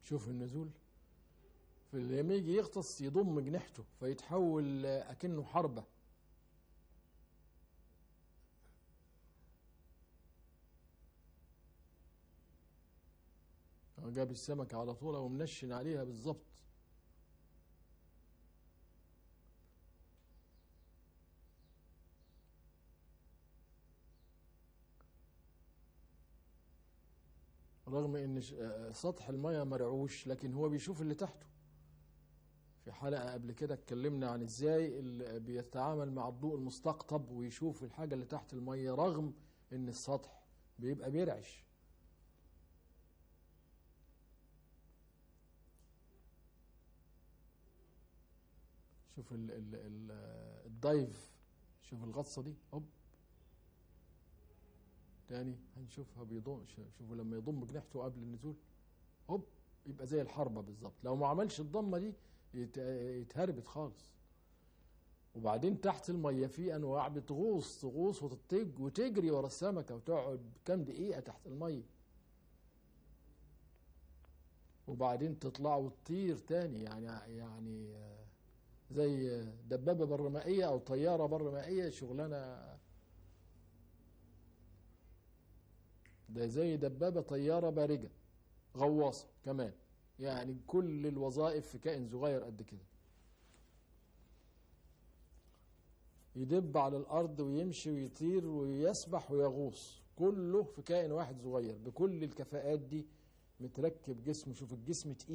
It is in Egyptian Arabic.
شوف النزول فلما يجي يغطس يضم جناحته فيتحول آه، اكنه حربه هو جاب السمكة على طول ومنشن عليها بالظبط رغم ان ش- آه، سطح المياه مرعوش لكن هو بيشوف اللي تحته في حلقة قبل كده اتكلمنا عن ازاي اللي بيتعامل مع الضوء المستقطب ويشوف الحاجة اللي تحت المية رغم ان السطح بيبقى بيرعش شوف ال ال ال الدايف شوف الغطسة دي هوب تاني هنشوفها بيضم ش- شوفوا لما يضم جناحته قبل النزول هوب يبقى زي الحربة بالظبط لو ما عملش الضمة دي يت- يتهربت خالص وبعدين تحت المية في أنواع بتغوص تغوص وتتج وتجري ورا السمكة وتقعد كام دقيقة تحت المية وبعدين تطلع وتطير تاني يعني يعني آه، زي دبابة برمائية أو طيارة برمائية شغلانة ده زي دبابة طيارة بارجة غواصة كمان يعني كل الوظائف في كائن صغير قد كده يدب على الأرض ويمشي ويطير ويسبح ويغوص كله في كائن واحد صغير بكل الكفاءات دي متركب جسمه شوف الجسم تقيل